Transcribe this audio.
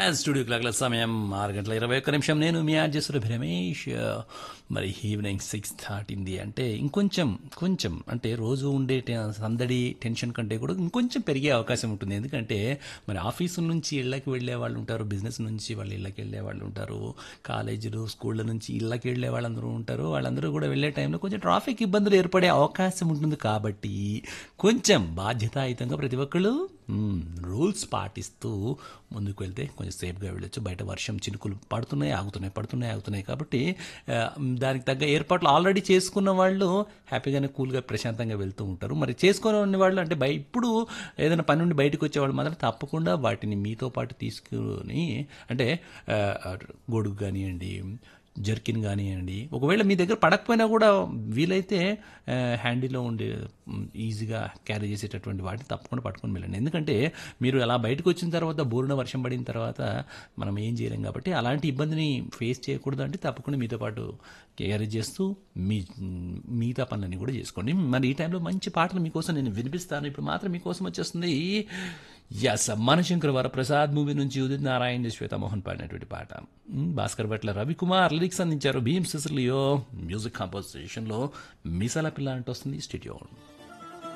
studio క్లాక్ల సమయం ఆరు గంటల ఇరవై ఒక్క నిమిషం నేను మీ ఆర్జెస్వర రమేష్ మరి ఈవినింగ్ సిక్స్ దాటింది అంటే ఇంకొంచెం కొంచెం అంటే రోజు ఉండే టె- సందడి టెన్షన్ కంటే కూడా ఇంకొంచెం పెరిగే అవకాశం ఉంటుంది ఎందుకంటే మరి ఆఫీసు నుంచి ఇళ్ళకి వెళ్ళే వాళ్ళు ఉంటారు బిజినెస్ నుంచి వాళ్ళు ఇళ్ళకి వెళ్ళే వాళ్ళు ఉంటారు కాలేజీలు స్కూళ్ళ నుంచి ఇళ్ళకి వెళ్ళే వాళ్ళందరూ ఉంటారు వాళ్ళందరూ కూడా వెళ్ళే టైంలో కొంచెం ట్రాఫిక్ ఇబ్బందులు ఏర్పడే అవకాశం ఉంటుంది కాబట్టి కొంచెం బాధ్యతాయుతంగా ప్రతి ఒక్కళ్ళు రూల్స్ పాటిస్తూ ముందుకు వెళ్తే కొంచెం సేఫ్గా వెళ్ళొచ్చు బయట వర్షం చినుకులు పడుతున్నాయి ఆగుతున్నాయి పడుతున్నాయి ఆగుతున్నాయి కాబట్టి ఆ, దానికి తగ్గ ఏర్పాట్లు ఆల్రెడీ చేసుకున్న వాళ్ళు హ్యాపీగానే కూల్గా ప్రశాంతంగా వెళ్తూ ఉంటారు మరి చేసుకునే వాళ్ళు అంటే బయ ఇప్పుడు ఏదైనా పని నుండి బయటకు వచ్చేవాళ్ళు మాత్రం తప్పకుండా వాటిని మీతో పాటు తీసుకుని అంటే ఆ, గొడుగు కానివ్వండి జర్కిన్ కానివ్వండి ఒకవేళ మీ దగ్గర పడకపోయినా కూడా వీలైతే ఆ, హ్యాండీలో ఉండే మ్, ఈజీగా క్యారీ చేసేటటువంటి వాటిని తప్పకుండా పట్టుకొని వెళ్ళండి ఎందుకంటే మీరు అలా బయటకు వచ్చిన తర్వాత బోరున వర్షం పడిన తర్వాత మనం ఏం చేయలేం కాబట్టి అలాంటి ఇబ్బందిని ఫేస్ చేయకూడదు అంటే తప్పకుండా మీతో పాటు క్యారీ చేస్తూ మీ మ్, మిగతా పనులన్నీ కూడా చేసుకోండి మరి ఈ టైంలో మంచి పాటలు మీకోసం నేను వినిపిస్తాను ఇప్పుడు మాత్రం మీకోసం వచ్చేస్తుంది ఎస్ మనశంకర వరప్రసాద్ మూవీ నుంచి ఉదిత్ నారాయణ శ్వేతమోహన్ పాడినటువంటి పాట మ్, భాస్కర్ భట్ల రవికుమార్ లిరిక్స్ అందించారు భీమ్ సిసిలియో మ్యూజిక్ కాంపోజిషన్లో మిసల పిల్ల అంటే వస్తుంది స్టూడియో